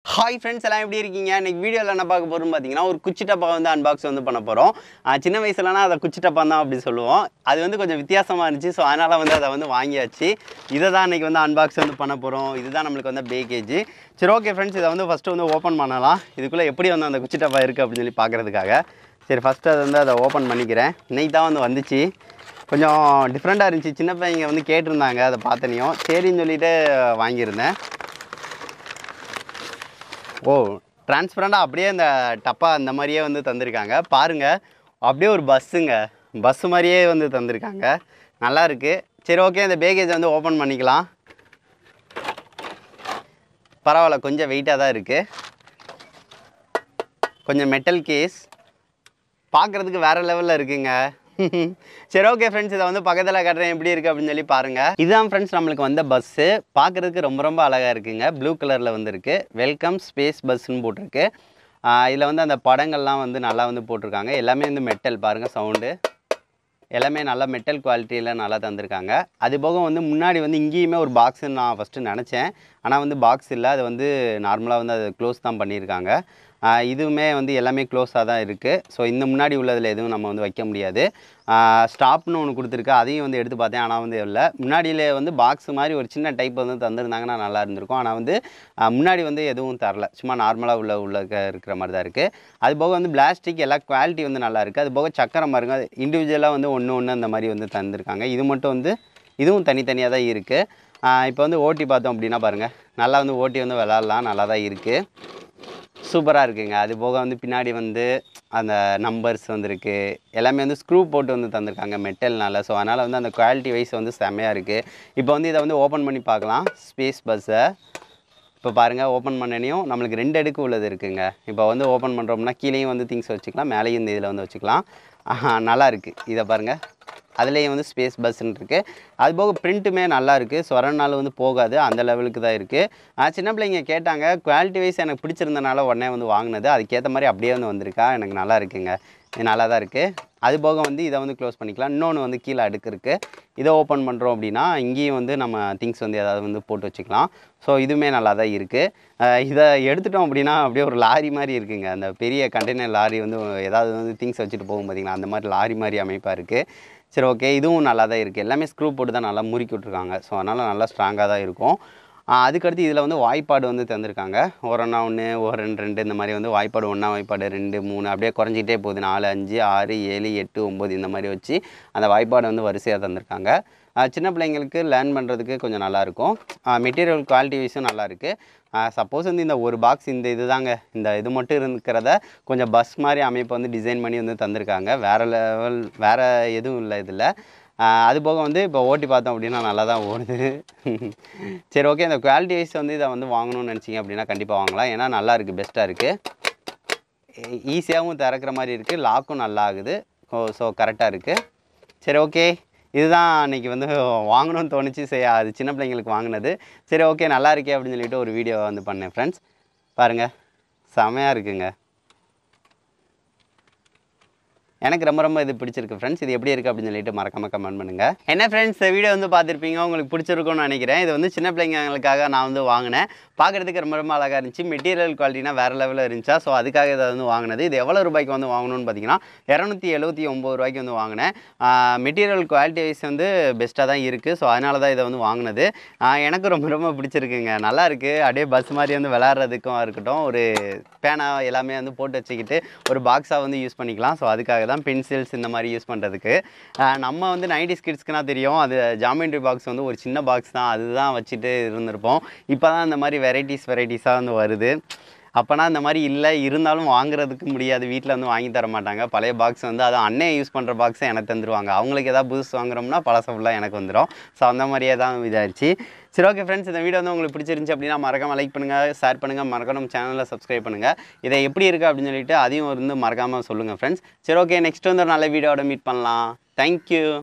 hi friends எல்லாம் எப்படி இருக்கீங்க இன்னைக்கு வீடியோவில் என்ன பார்க்க போகிறோம்னு பார்த்தீங்கன்னா ஒரு குச்சி டப்பா வந்து அன்பாக்ஸ் வந்து பண்ண போகிறோம் சின்ன வயசுலனா அதை குச்சி டப்பா தான் அப்படி சொல்லுவோம் அது வந்து கொஞ்சம் வித்தியாசமாக இருந்துச்சு ஸோ அதனால் வந்து அதை வந்து வாங்கியாச்சு இதை தான் இன்றைக்கி வந்து அன்பாக்ஸ் வந்து பண்ண போகிறோம் இதுதான் நம்மளுக்கு வந்து பேக்கேஜ் சரி ஓகே ஃப்ரெண்ட்ஸ் இதை வந்து ஃபஸ்ட்டு வந்து ஓப்பன் பண்ணலாம் இதுக்குள்ளே எப்படி வந்து அந்த குச்சி டப்பா இருக்குது அப்படின்னு சொல்லி பார்க்குறதுக்காக சரி ஃபஸ்ட்டு அதை வந்து அதை ஓப்பன் பண்ணிக்கிறேன் இன்னைக்கு தான் வந்து வந்துச்சு கொஞ்சம் டிஃப்ரெண்ட்டாக இருந்துச்சு சின்ன பையங்க வந்து கேட்டிருந்தாங்க அதை பார்த்தனையும் சரின்னு சொல்லிட்டு வாங்கியிருந்தேன் ஓ டிரான்ஸ்பரண்டாக அப்படியே இந்த டப்பா அந்த மாதிரியே வந்து தந்திருக்காங்க பாருங்கள் அப்படியே ஒரு பஸ்ஸுங்க பஸ்ஸு மாதிரியே வந்து தந்திருக்காங்க நல்லா இருக்கு சரி ஓகே இந்த பேக்கேஜ் வந்து ஓப்பன் பண்ணிக்கலாம் பரவாயில்ல கொஞ்சம் வெயிட்டாக தான் இருக்குது கொஞ்சம் மெட்டல் கேஸ் பார்க்குறதுக்கு வேறு லெவலில் இருக்குங்க சரி ஓகே ஃப்ரெண்ட்ஸ் இதை வந்து பக்கத்தில் கட்டுறேன் எப்படி இருக்குது அப்படின்னு சொல்லி பாருங்கள் இதுதான் ஃப்ரெண்ட்ஸ் நம்மளுக்கு வந்த பஸ்ஸு பார்க்குறதுக்கு ரொம்ப ரொம்ப அழகாக இருக்குங்க ப்ளூ கலரில் வந்துருக்கு வெல்கம் ஸ்பேஸ் பஸ்ஸுன்னு போட்டிருக்கு இதில் வந்து அந்த படங்கள்லாம் வந்து நல்லா வந்து போட்டிருக்காங்க எல்லாமே வந்து மெட்டல் பாருங்கள் சவுண்டு எல்லாமே நல்லா மெட்டல் குவாலிட்டியில் நல்லா தந்திருக்காங்க அது போக வந்து முன்னாடி வந்து இங்கேயுமே ஒரு பாக்ஸ்ன்னு நான் ஃபஸ்ட்டு நினச்சேன் ஆனால் வந்து பாக்ஸ் இல்லை அது வந்து நார்மலாக வந்து அது க்ளோஸ் தான் பண்ணியிருக்காங்க ஆஹ் இதுவுமே வந்து எல்லாமே க்ளோஸாக தான் இருக்குது ஸோ இந்த முன்னாடி உள்ளதில் எதுவும் நம்ம வந்து வைக்க முடியாது ஸ்டாப்னு ஒன்று கொடுத்துருக்கு அதையும் வந்து எடுத்து பார்த்தேன் ஆனால் வந்து இல்லை முன்னாடியிலே வந்து பாக்ஸ் மாதிரி ஒரு சின்ன டைப் வந்து தந்திருந்தாங்கன்னா நல்லா இருந்திருக்கும் ஆனால் வந்து ஆஹ் முன்னாடி வந்து எதுவும் தரல சும்மா நார்மலாக உள்ள உள்ள க- இருக்கிற மாதிரி தான் இருக்குது அது போக வந்து பிளாஸ்டிக் எல்லா குவாலிட்டி வந்து நல்லா இருக்குது அது போக சக்கரம் பாருங்க இண்டிவிஜுவலாக வந்து ஒன்று ஒன்று அந்த மாதிரி வந்து தந்திருக்காங்க இது மட்டும் வந்து இதுவும் தனித்தனியாக தான் இருக்குது இப்போ வந்து ஓட்டி பார்த்தோம் அப்படின்னா பாருங்கள் நல்லா வந்து ஓட்டி வந்து விளாட்லாம் நல்லா தான் இருக்குது சூப்பராக இருக்குங்க அது போக வந்து பின்னாடி வந்து அந்த நம்பர்ஸ் வந்துருக்கு எல்லாமே வந்து ஸ்க்ரூ போட்டு வந்து தந்திருக்காங்க மெட்டல்னால ஸோ அதனால் வந்து அந்த குவாலிட்டி வைஸ் வந்து செம்மையாக இருக்குது இப்போ வந்து இதை வந்து ஓப்பன் பண்ணி பார்க்கலாம் ஸ்பேஸ் பஸ்ஸை இப்போ பாருங்கள் ஓப்பன் பண்ணனையும் நம்மளுக்கு ரெண்டு அடுக்கு உள்ளது இருக்குங்க இப்போ வந்து ஓப்பன் பண்ணுறோம்னா கீழேயும் வந்து திங்ஸ் வச்சுக்கலாம் மேலேயும் இந்த இதில் வந்து வச்சுக்கலாம் ஆஹா, நல்லா இருக்குது இதை பாருங்கள் அதுலேயும் வந்து ஸ்பேஸ் பஸ்ன்னு இருக்குது அது போக பிரிண்ட்டுமே நல்லா இருக்குது சொரனால வந்து போகாது அந்த லெவலுக்கு தான் இருக்குது சின்ன பிள்ளைங்க கேட்டாங்க குவாலிட்டி வைஸ் எனக்கு பிடிச்சிருந்தனால உடனே வந்து வாங்கினது அதுக்கேற்ற மாதிரி அப்படியே வந்து வந்திருக்கா எனக்கு நல்லா இருக்குங்க இது நல்லா தான் இருக்குது அது போக வந்து இதை வந்து க்ளோஸ் பண்ணிக்கலாம் இன்னொன்று வந்து கீழே அடுக்கு இருக்குது இதை ஓப்பன் பண்ணுறோம் அப்படின்னா இங்கேயும் வந்து நம்ம திங்ஸ் வந்து ஏதாவது வந்து போட்டு வச்சுக்கலாம் ஸோ இதுவுமே நல்லா தான் இருக்குது இதை எடுத்துட்டோம் அப்படின்னா அப்படியே ஒரு லாரி மாதிரி இருக்குங்க அந்த பெரிய கண்டெய்னர் லாரி வந்து ஏதாவது வந்து திங்ஸ் வச்சுட்டு போகும் பார்த்தீங்களா அந்த மாதிரி லாரி மாதிரி அமைப்பாக இருக்குது சரி ஓகே இதுவும் நல்லா தான் இருக்குது எல்லாமே ஸ்க்ரூ போட்டு தான் நல்லா முறுக்கி விட்ருக்காங்க ஸோ அதனால் நல்லா ஸ்ட்ராங்காக தான் இருக்கும் ஆஹ் அதுக்கடுத்து இதில் வந்து வாய்ப்பாடு வந்து தந்திருக்காங்க ஒரு ஒன்றா ஒன்று ஒரு ரெண்டு ரெண்டு இந்த மாதிரி வந்து வாய்ப்பாடு ஒன்றா வாய்ப்பாடு ரெண்டு மூணு அப்படியே குறைஞ்சிக்கிட்டே போகுது நாலு அஞ்சு ஆறு ஏழு எட்டு ஒம்பது இந்த மாதிரி வச்சு அந்த வாய்ப்பாடு வந்து வரிசையாக தந்திருக்காங்க ஆஹ் சின்ன பிள்ளைங்களுக்கு லேர்ன் பண்ணுறதுக்கு கொஞ்சம் நல்லாயிருக்கும் மெட்டீரியல் குவாலிட்டி வைஸும் நல்லா இருக்குது சப்போஸ் வந்து இந்த ஒரு பாக்ஸ் இந்த இது தாங்க இந்த இது மட்டும் இருக்கிறத கொஞ்சம் பஸ் மாதிரி அமைப்பை வந்து டிசைன் பண்ணி வந்து தந்திருக்காங்க வேறு லெவல் வேறு எதுவும் இல்லை இதில் அது போக வந்து இப்போ ஓட்டி பார்த்தோம் அப்படின்னா நல்லா தான் ஓடுது சரி ஓகே இந்த குவாலிட்டி வைஸ் வந்து இதை வந்து வாங்கணும்னு நினச்சிங்க அப்படின்னா கண்டிப்பாக வாங்கலாம் ஏன்னா நல்லா இருக்குது பெஸ்ட்டாக இருக்குது ஈஸியாகவும் திறக்கிற மாதிரி இருக்குது லாக்கும் நல்லா ஆகுது ஸோ கரெக்டாக இருக்குது சரி ஓகே இதுதான் அன்றைக்கி வந்து வாங்கணும்னு தோணுச்சு சரி அது சின்ன பிள்ளைங்களுக்கு வாங்கினது சரி ஓகே நல்லா இருக்கே அப்படின்னு சொல்லிட்டு ஒரு வீடியோ வந்து பண்ணேன் ஃப்ரெண்ட்ஸ் பாருங்கள் செமையாக இருக்குங்க எனக்கு ரொம்ப ரொம்ப இது பிடிச்சிருக்கு ஃப்ரெண்ட்ஸ் இது எப்படி இருக்குது அப்படின்னு சொல்லிட்டு மறக்காம கமெண்ட் பண்ணுங்க என்ன ஃப்ரெண்ட்ஸ் இந்த வீடியோ வந்து பார்த்துருப்பீங்க உங்களுக்கு பிடிச்சிருக்கும்னு நினைக்கிறேன் இது வந்து சின்ன பிள்ளைங்களுக்காக நான் வந்து வாங்கினேன் பார்க்குறதுக்கு ரொம்ப ரொம்ப அழகாக இருந்துச்சு மெட்டீரியல் குவாலிட்டினா வேறு லெவலில் இருந்துச்சா ஸோ அதுக்காக இதை வந்து வாங்கினது இது எவ்வளோ ரூபாய்க்கு வந்து வாங்கணும்னு பார்த்தீங்கன்னா இரநூத்தி எழுபத்தி ஒம்பது ரூபாய்க்கு வந்து வாங்கினேன் மெட்டீரியல் குவாலிட்டி வைஸ் வந்து பெஸ்ட்டாக தான் இருக்குது ஸோ அதனால தான் இதை வந்து வாங்கினது ஆஹ் எனக்கு ரொம்ப ரொம்ப பிடிச்சிருக்குங்க நல்லா இருக்குது அப்படியே பஸ் மாதிரி வந்து விளாட்றதுக்கும் இருக்கட்டும் ஒரு பேனா எல்லாமே வந்து போட்டு வச்சுக்கிட்டு ஒரு பாக்ஸாக வந்து யூஸ் பண்ணிக்கலாம் ஸோ அதுக்காக தான் பென்சில்ஸ் இந்த மாதிரி யூஸ் பண்ணுறதுக்கு நம்ம வந்து நைன்டி கிட்ஸ்க்குனா தெரியும் அது ஜாமெண்ட்ரி பாக்ஸ் வந்து ஒரு சின்ன பாக்ஸ் தான் அதுதான் வச்சுட்டு இருந்திருப்போம் இப்போ தான் இந்த மாதிரி வெரைட்டிஸ் வெரைட்டிஸாக வந்து வருது அப்போனா இந்த மாதிரி இல்லை இருந்தாலும் வாங்குறதுக்கு முடியாது வீட்டில் வந்து வாங்கி தர மாட்டாங்க பழைய பாக்ஸ் வந்து அதுவும் அண்ணன் யூஸ் பண்ணுற பாக்ஸை எனக்கு தந்துருவாங்க அவங்களுக்கு ஏதாவது புதுசு வாங்குறோம்னா பழச ஃபுல்லாக எனக்கு வந்துடும் ஸோ அந்த மாதிரியே தான் இதாகிடுச்சு சரி ஓகே ஃப்ரெண்ட்ஸ் இந்த வீடியோ வந்து உங்களுக்கு பிடிச்சிருந்துச்சு அப்படின்னா மறக்காம லைக் பண்ணுங்கள் ஷேர் பண்ணுங்கள் மறக்காம சேனலை சப்ஸ்கிரைப் பண்ணுங்கள் இதை எப்படி இருக்குது அப்படின்னு சொல்லிட்டு அதையும் வந்து மறக்காமல் சொல்லுங்கள் ஃப்ரெண்ட்ஸ் சரி ஓகே நெக்ஸ்ட் வந்து ஒரு நல்ல வீடியோட மீட் பண்ணலாம் தேங்க்யூ